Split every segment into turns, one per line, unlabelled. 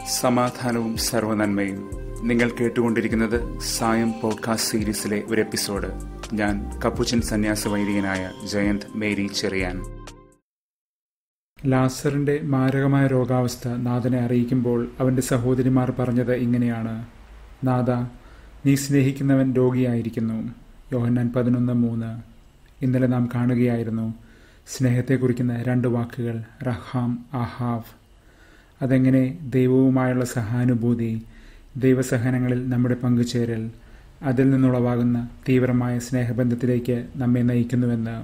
സമാധാനവും സർവനന്മയും നിങ്ങൾ കേട്ടുകൊണ്ടിരിക്കുന്നത് സായം പോഡ്കാസ്റ്റ് സീരീസിലെ ഒരു എപ്പിസോഡ് ഞാൻ കപ്പുച്ചൻ സന്യാസ വൈദികനായ ജയന്ത് മേരി ചെറിയാൻ ലാസറിന്റെ മാരകമായ രോഗാവസ്ഥ നാഥനെ അറിയിക്കുമ്പോൾ അവന്റെ സഹോദരിമാർ പറഞ്ഞത് ഇങ്ങനെയാണ് നാഥ നീ സ്നേഹിക്കുന്നവൻ രോഗിയായിരിക്കുന്നു യോഹന്നാൻ പതിനൊന്ന് മൂന്ന് ഇന്നലെ നാം കാണുകയായിരുന്നു സ്നേഹത്തെ കുറിക്കുന്ന രണ്ട് വാക്കുകൾ റഹാം അഹാവ് അതെങ്ങനെ ദൈവവുമായുള്ള സഹാനുഭൂതി ദൈവസഹനങ്ങളിൽ നമ്മുടെ പങ്കുചേരൽ അതിൽ നിന്നുളവാകുന്ന തീവ്രമായ സ്നേഹബന്ധത്തിലേക്ക് നമ്മെ നയിക്കുന്നുവെന്ന്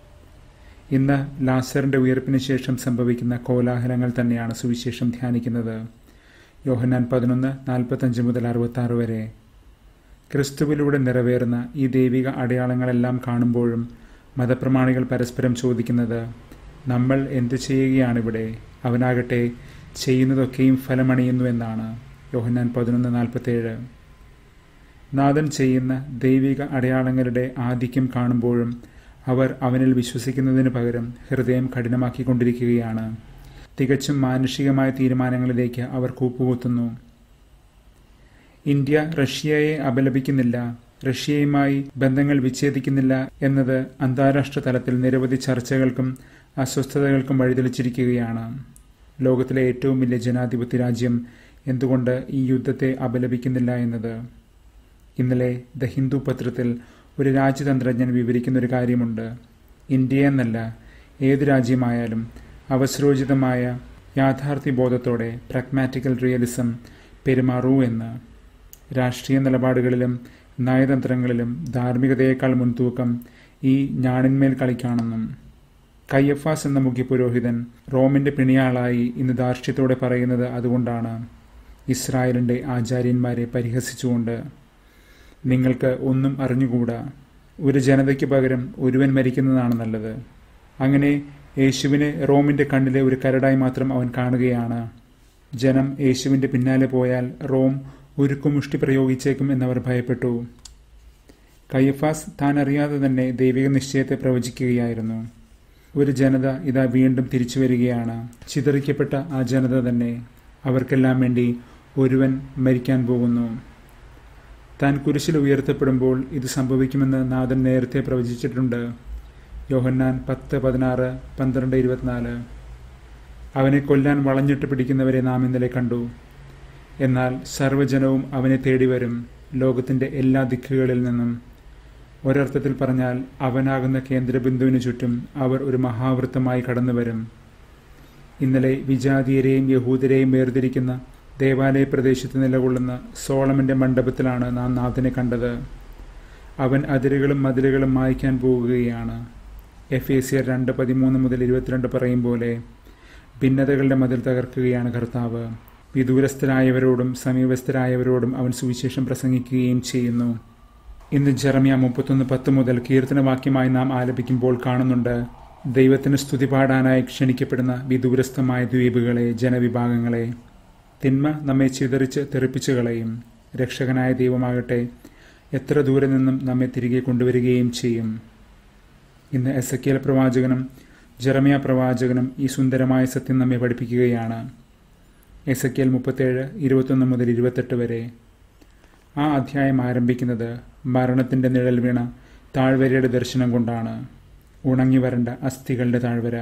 ഇന്ന് ലാസറിന്റെ ഉയർപ്പിന് ശേഷം സംഭവിക്കുന്ന കോലാഹലങ്ങൾ തന്നെയാണ് സുവിശേഷം ധ്യാനിക്കുന്നത് യോഹന്നാൻ പതിനൊന്ന് നാൽപ്പത്തഞ്ച് മുതൽ അറുപത്തി ആറ് വരെ ക്രിസ്തുവിലൂടെ നിറവേറുന്ന ഈ ദൈവിക അടയാളങ്ങളെല്ലാം കാണുമ്പോഴും മതപ്രമാണികൾ പരസ്പരം ചോദിക്കുന്നത് നമ്മൾ എന്തു ചെയ്യുകയാണിവിടെ അവനാകട്ടെ ചെയ്യുന്നതൊക്കെയും ഫലമണിയുന്നു എന്നാണ് യോഹന്നാൻ പതിനൊന്ന് നാൽപ്പത്തേഴ് നാഥൻ ചെയ്യുന്ന ദൈവിക അടയാളങ്ങളുടെ ആധിക്യം കാണുമ്പോഴും അവർ അവനിൽ വിശ്വസിക്കുന്നതിന് പകരം ഹൃദയം കഠിനമാക്കിക്കൊണ്ടിരിക്കുകയാണ് തികച്ചും മാനുഷികമായ തീരുമാനങ്ങളിലേക്ക് അവർ കൂപ്പുകുത്തുന്നു ഇന്ത്യ റഷ്യയെ അപലപിക്കുന്നില്ല റഷ്യയുമായി ബന്ധങ്ങൾ വിച്ഛേദിക്കുന്നില്ല എന്നത് അന്താരാഷ്ട്ര തലത്തിൽ നിരവധി ചർച്ചകൾക്കും അസ്വസ്ഥതകൾക്കും വഴിതെളിച്ചിരിക്കുകയാണ് ലോകത്തിലെ ഏറ്റവും വലിയ ജനാധിപത്യ രാജ്യം എന്തുകൊണ്ട് ഈ യുദ്ധത്തെ അപലപിക്കുന്നില്ല എന്നത് ഇന്നലെ ദ ഹിന്ദു പത്രത്തിൽ ഒരു രാജ്യതന്ത്രജ്ഞൻ വിവരിക്കുന്ന ഒരു കാര്യമുണ്ട് ഇന്ത്യ എന്നല്ല ഏത് രാജ്യമായാലും അവസരോചിതമായ യാഥാർത്ഥ്യബോധത്തോടെ പ്രാഗ്മാറ്റിക്കൽ റിയലിസം പെരുമാറൂ എന്ന് രാഷ്ട്രീയ നിലപാടുകളിലും നയതന്ത്രങ്ങളിലും ധാർമ്മികതയേക്കാൾ മുൻതൂക്കം ഈ ഞാണിന്മേൽ കളിക്കാണെന്നും കയ്യഫാസ് എന്ന മുഖ്യപുരോഹിതൻ റോമിന്റെ പിണിയാളായി ഇന്ന് ധാർഷ്ട്യത്തോടെ പറയുന്നത് അതുകൊണ്ടാണ് ഇസ്രായേലിന്റെ ആചാര്യന്മാരെ പരിഹസിച്ചുകൊണ്ട് നിങ്ങൾക്ക് ഒന്നും അറിഞ്ഞുകൂടാ ഒരു ജനതയ്ക്ക് പകരം ഒരുവൻ മരിക്കുന്നതാണ് നല്ലത് അങ്ങനെ യേശുവിനെ റോമിന്റെ കണ്ണിലെ ഒരു കരടായി മാത്രം അവൻ കാണുകയാണ് ജനം യേശുവിന്റെ പിന്നാലെ പോയാൽ റോം ഉരുക്കുമുഷ്ടി പ്രയോഗിച്ചേക്കും എന്നവർ ഭയപ്പെട്ടു കയ്യഫാസ് താൻ അറിയാതെ തന്നെ ദൈവിക നിശ്ചയത്തെ പ്രവചിക്കുകയായിരുന്നു ഒരു ജനത ഇതാ വീണ്ടും തിരിച്ചു വരികയാണ് ചിതറിക്കപ്പെട്ട ആ ജനത തന്നെ അവർക്കെല്ലാം വേണ്ടി ഒരുവൻ മരിക്കാൻ പോകുന്നു താൻ കുരിശിൽ ഉയർത്തപ്പെടുമ്പോൾ ഇത് സംഭവിക്കുമെന്ന് നാഥൻ നേരത്തെ പ്രവചിച്ചിട്ടുണ്ട് യോഹന്നാൻ പത്ത് പതിനാറ് പന്ത്രണ്ട് ഇരുപത്തിനാല് അവനെ കൊല്ലാൻ വളഞ്ഞിട്ട് പിടിക്കുന്നവരെ നാം ഇന്നലെ കണ്ടു എന്നാൽ സർവ്വജനവും അവനെ തേടി വരും ലോകത്തിന്റെ എല്ലാ ദിക്കുകളിൽ നിന്നും ഒരർത്ഥത്തിൽ പറഞ്ഞാൽ അവനാകുന്ന കേന്ദ്രബിന്ദുവിനു ചുറ്റും അവർ ഒരു മഹാവൃത്തമായി കടന്നു വരും ഇന്നലെ വിജാതീയരെയും യഹൂദരെയും വേർതിരിക്കുന്ന ദേവാലയ പ്രദേശത്ത് നിലകൊള്ളുന്ന സോളമന്റെ മണ്ഡപത്തിലാണ് നാം നാഥനെ കണ്ടത് അവൻ അതിരുകളും മതിലുകളും മായ്ക്കാൻ പോകുകയാണ് എഫ് എ സിയർ രണ്ട് പതിമൂന്ന് മുതൽ ഇരുപത്തിരണ്ട് പറയും പോലെ ഭിന്നതകളുടെ മതിൽ തകർക്കുകയാണ് കർത്താവ് വിദൂരസ്ഥരായവരോടും സമീപസ്ഥരായവരോടും അവൻ സുവിശേഷം പ്രസംഗിക്കുകയും ചെയ്യുന്നു ഇന്ന് ജെറമിയ മുപ്പത്തൊന്ന് പത്ത് മുതൽ കീർത്തനവാക്യമായി നാം ആലപിക്കുമ്പോൾ കാണുന്നുണ്ട് ദൈവത്തിന് സ്തുതി പാടാനായി ക്ഷണിക്കപ്പെടുന്ന വിദൂരസ്ഥമായ ദ്വീപുകളെ ജനവിഭാഗങ്ങളെ തിന്മ നമ്മെ ചിതറിച്ച് തെറിപ്പിച്ചു കളയും രക്ഷകനായ ദൈവമാകട്ടെ എത്ര ദൂരെ നിന്നും നമ്മെ തിരികെ കൊണ്ടുവരികയും ചെയ്യും ഇന്ന് എസ് എ കെൽ പ്രവാചകനും ജെറമിയ പ്രവാചകനും ഈ സുന്ദരമായ സത്യം നമ്മെ പഠിപ്പിക്കുകയാണ് എസ് എ കെൽ മുപ്പത്തേഴ് ഇരുപത്തൊന്ന് മുതൽ ഇരുപത്തെട്ട് വരെ ആ അധ്യായം ആരംഭിക്കുന്നത് മരണത്തിന്റെ നിഴൽ വീണ താഴ്വരയുടെ ദർശനം കൊണ്ടാണ് ഉണങ്ങി വരേണ്ട അസ്ഥികളുടെ താഴ്വര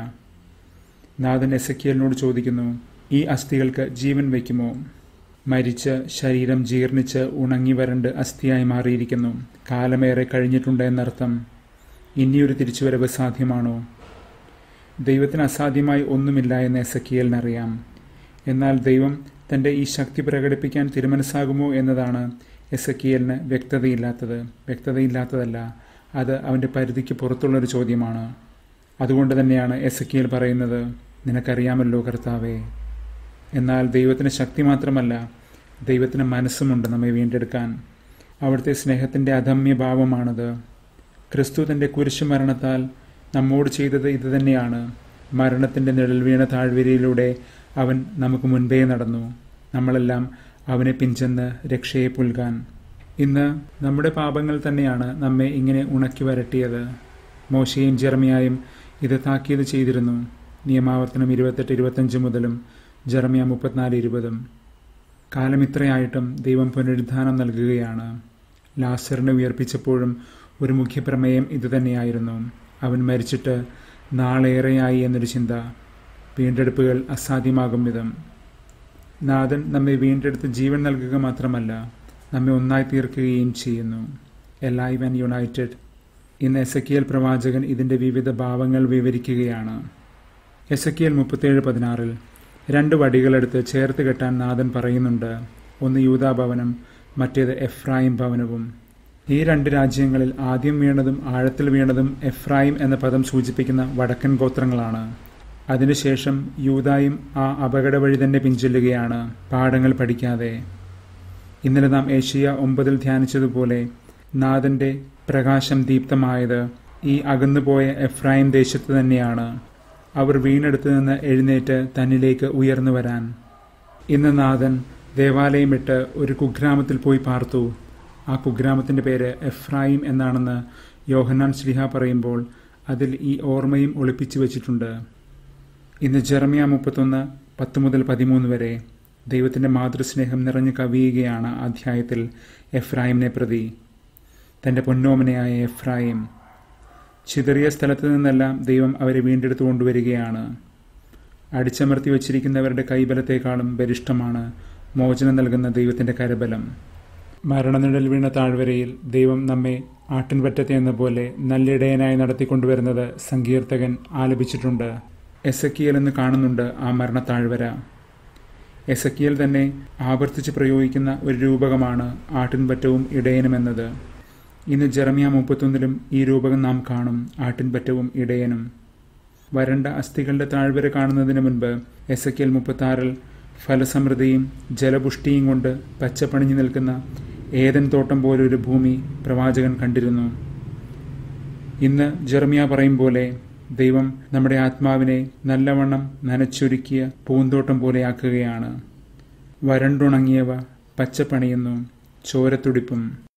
നാഥൻ എസക്കിയലിനോട് ചോദിക്കുന്നു ഈ അസ്ഥികൾക്ക് ജീവൻ വയ്ക്കുമോ മരിച്ച് ശരീരം ജീർണിച്ച് ഉണങ്ങി വരണ്ട് അസ്ഥിയായി മാറിയിരിക്കുന്നു കാലമേറെ കഴിഞ്ഞിട്ടുണ്ട് എന്നർത്ഥം ഇനിയൊരു തിരിച്ചുവരവ് സാധ്യമാണോ ദൈവത്തിന് അസാധ്യമായി ഒന്നുമില്ല എന്ന് എസക്കിയലിനറിയാം എന്നാൽ ദൈവം തന്റെ ഈ ശക്തി പ്രകടിപ്പിക്കാൻ തിരുമനസ്സാകുമോ എന്നതാണ് എസക്കിയലിന് വ്യക്തതയില്ലാത്തത് വ്യക്തതയില്ലാത്തതല്ല അത് അവന്റെ പരിധിക്ക് പുറത്തുള്ളൊരു ചോദ്യമാണ് അതുകൊണ്ട് തന്നെയാണ് എസക്കിയൽ പറയുന്നത് നിനക്കറിയാമല്ലോ കർത്താവേ എന്നാൽ ദൈവത്തിന് ശക്തി മാത്രമല്ല ദൈവത്തിന് മനസ്സുമുണ്ട് നമ്മെ വീണ്ടെടുക്കാൻ അവിടുത്തെ സ്നേഹത്തിന്റെ അധമ്യ ഭാവമാണത് ക്രിസ്തു തന്റെ കുരിശുമരണത്താൽ നമ്മോട് ചെയ്തത് ഇതുതന്നെയാണ് മരണത്തിന്റെ നിഴൽ വീണ താഴ്വരയിലൂടെ അവൻ നമുക്ക് മുൻപേ നടന്നു നമ്മളെല്ലാം അവനെ പിഞ്ചെന്ന് രക്ഷയെ പുൽകാൻ ഇന്ന് നമ്മുടെ പാപങ്ങൾ തന്നെയാണ് നമ്മെ ഇങ്ങനെ ഉണക്കി വരട്ടിയത് മോശയും ജെർമിയായും ഇത് താക്കീത് ചെയ്തിരുന്നു നിയമാവർത്തനം ഇരുപത്തെട്ട് ഇരുപത്തഞ്ച് മുതലും ജെർമിയ മുപ്പത്തിനാല് ഇരുപതും കാലം ഇത്രയായിട്ടും ദൈവം പുനരുദ്ധാനം നൽകുകയാണ് ലാസറിനെ ഉയർപ്പിച്ചപ്പോഴും ഒരു മുഖ്യപ്രമേയം ഇതുതന്നെയായിരുന്നു അവൻ മരിച്ചിട്ട് നാളേറെയായി എന്നൊരു ചിന്ത വീണ്ടെടുപ്പുകൾ അസാധ്യമാകും വിധം നാഥൻ നമ്മെ വീണ്ടെടുത്ത് ജീവൻ നൽകുക മാത്രമല്ല നമ്മെ ഒന്നായി തീർക്കുകയും ചെയ്യുന്നു എലൈവ് ആൻഡ് യുണൈറ്റഡ് ഇന്ന് എസക്കിയൽ പ്രവാചകൻ ഇതിൻ്റെ വിവിധ ഭാവങ്ങൾ വിവരിക്കുകയാണ് എസക്കിയൽ മുപ്പത്തേഴ് പതിനാറിൽ രണ്ട് വടികളെടുത്ത് ചേർത്ത് കെട്ടാൻ നാഥൻ പറയുന്നുണ്ട് ഒന്ന് യൂതാഭവനം മറ്റേത് എഫ്രായിം ഭവനവും ഈ രണ്ട് രാജ്യങ്ങളിൽ ആദ്യം വീണതും ആഴത്തിൽ വീണതും എഫ്രായിം എന്ന പദം സൂചിപ്പിക്കുന്ന വടക്കൻ ഗോത്രങ്ങളാണ് അതിനുശേഷം യൂതായും ആ അപകട വഴി തന്നെ പിഞ്ചൊല്ലുകയാണ് പാഠങ്ങൾ പഠിക്കാതെ ഇന്നലെ നാം ഏഷ്യ ഒമ്പതിൽ ധ്യാനിച്ചതുപോലെ നാഥന്റെ പ്രകാശം ദീപ്തമായത് ഈ അകന്നുപോയ എഫ്രായിം ദേശത്ത് തന്നെയാണ് അവർ വീണെടുത്തു നിന്ന് എഴുന്നേറ്റ് തന്നിലേക്ക് ഉയർന്നു വരാൻ ഇന്ന് നാഥൻ ദേവാലയം വിട്ട് ഒരു കുഗ്രാമത്തിൽ പോയി പാർത്തു ആ കുഗ്രാമത്തിന്റെ പേര് എഫ്രായിം എന്നാണെന്ന് യോഹന്നാൻ ശ്രീഹ പറയുമ്പോൾ അതിൽ ഈ ഓർമ്മയും ഒളിപ്പിച്ചു വച്ചിട്ടുണ്ട് ഇന്ന് ജെറമിയ മുപ്പത്തൊന്ന് പത്ത് മുതൽ പതിമൂന്ന് വരെ ദൈവത്തിന്റെ മാതൃസ്നേഹം നിറഞ്ഞു കവിയുകയാണ് അധ്യായത്തിൽ എഫ്രായിമിനെ പ്രതി തന്റെ പൊന്നോമനയായ എഫ്രായിം ചിതറിയ സ്ഥലത്തു നിന്നെല്ലാം ദൈവം അവരെ വീണ്ടെടുത്തു കൊണ്ടുവരികയാണ് അടിച്ചമർത്തി വച്ചിരിക്കുന്നവരുടെ കൈബലത്തെക്കാളും ബലിഷ്ടമാണ് മോചനം നൽകുന്ന ദൈവത്തിന്റെ കരബലം മരണനിഴൽ വീണ താഴ്വരയിൽ ദൈവം നമ്മെ ആട്ടിൻപറ്റത്തെ എന്ന പോലെ നല്ലിടയനായി നടത്തിക്കൊണ്ടുവരുന്നത് സങ്കീർത്തകൻ ആലപിച്ചിട്ടുണ്ട് എസക്കിയൽ എന്ന് കാണുന്നുണ്ട് ആ മരണത്താഴ്വര എസക്കിയൽ തന്നെ ആവർത്തിച്ച് പ്രയോഗിക്കുന്ന ഒരു രൂപകമാണ് ആട്ടിൻപറ്റവും ഇടയനും എന്നത് ഇന്ന് ജെറമിയ മുപ്പത്തൊന്നിലും ഈ രൂപകം നാം കാണും ആട്ടിൻപറ്റവും ഇടയനും വരണ്ട അസ്ഥികളുടെ താഴ്വര കാണുന്നതിന് മുൻപ് എസക്കിയൽ മുപ്പത്താറിൽ ഫലസമൃദ്ധിയും ജലപുഷ്ടിയും കൊണ്ട് പച്ചപ്പണിഞ്ഞു നിൽക്കുന്ന ഏതൻ തോട്ടം പോലൊരു ഭൂമി പ്രവാചകൻ കണ്ടിരുന്നു ഇന്ന് ജെർമിയ പറയും പോലെ ദൈവം നമ്മുടെ ആത്മാവിനെ നല്ലവണ്ണം നനച്ചൊരുക്കിയ പൂന്തോട്ടം പോലെയാക്കുകയാണ് വരണ്ടുണങ്ങിയവ പച്ചപ്പണിയുന്നു ചോരത്തുടിപ്പും